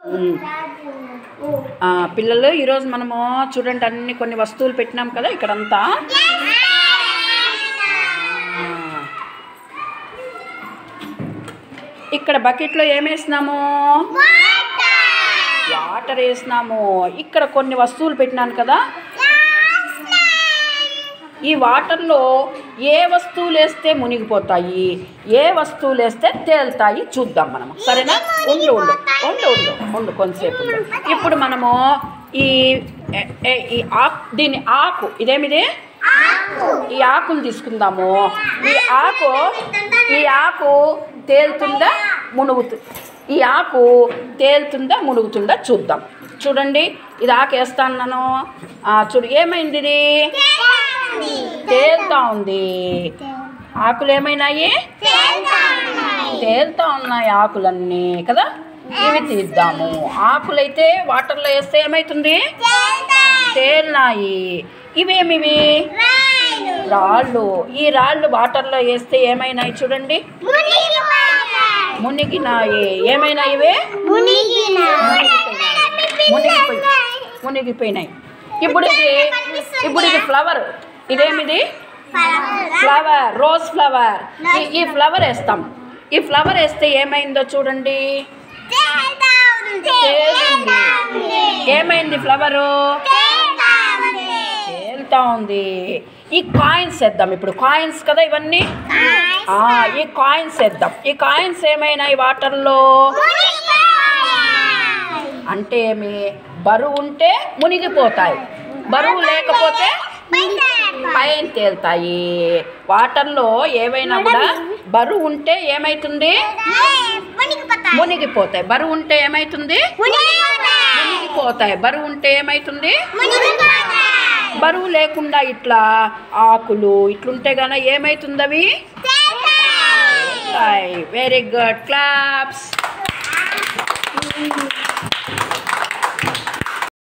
ఉమ్. ఆ, పిల్లలు ఈరోజు మనము చూడండి అన్ని కొన్ని వస్తువులు పెట్టినాం కదా ఇక్కడంతా ఆ. ఇక్కడ బకెట్లో ఏం వేసినాము వాటర్ వేసినాము ఇక్కడ కొన్ని వస్తువులు పెట్టినాను కదా ఈ వాటర్లో ఏ వస్తువులు వేస్తే మునిగిపోతాయి ఏ వస్తువులు వేస్తే తేలుతాయి చూద్దాం మనము సరేనా ఉండు ఉండు ఉండు ఉండు ఉండు కొంతసేపు ఉండు. ఇప్పుడు మనము ఈ ఎ- ఎ- ఈ ఆకు దీని ఆకు ఇదేమిది ఈ ఆకులు తీసుకుందాము ఈ ఆకు ఈ ఆకు తేలుతుందా మునుగుతు ఈ ఆకు తేలుతుందా మునుగుతుందా చూద్దాం చూడండి ఇది ఆకు వేస్తాను నేను ఆ, చూడు ఏమైంది ఇది తేలుతా ఉంది ఆకులు ఏమైనాయి తేలుతా ఉన్నాయి ఆకులన్నీ కదా ఇవి తీద్దాము ఆకులైతే వాటర్లో వేస్తే ఏమవుతుంది తేలినాయి ఇవేమివి రాళ్ళు ఈ రాళ్ళు వాటర్లో వేస్తే ఏమైనాయి చూడండి మునిగినాయి ఏమైనాయి ఇవే మునిగిపోయి మునిగిపోయినాయి ఇప్పుడు ఇది ఇప్పుడు ఇది ఫ్లవర్ ఇదేమిది ఫ్లవర్ రోజ్ ఫ్లవర్ ఈ- ఈ ఫ్లవర్ వేస్తాం ఈ ఫ్లవర్ వేస్తే ఏమైందో చూడండి తేలింది ఏమైంది ఫ్లవరు తేలుతా ఉంది ఈ కాయిన్స్ వేద్దాం ఇప్పుడు కాయిన్స్ కదా ఇవన్నీ ఆ, ఈ కాయిన్స్ వేద్దాం ఈ కాయిన్స్ ఏమైనాయి వాటర్లో అంటే ఏమి బరువు ఉంటే మునిగిపోతాయి బరువు లేకపోతే పైన తేలుతాయి వాటర్లో ఏవైనా కూడా బరువు ఉంటే ఏమైతుంది మునిగిపోతాయి బరువు ఉంటే ఏమైతుంది మునిగిపోతాయి బరువు ఉంటే ఏమైతుంది బరువు లేకుండా ఇట్లా ఆకులు ఇట్లుంటే గన ఏమైతుంది అవి వెరీ గుడ్ క్లాప్స్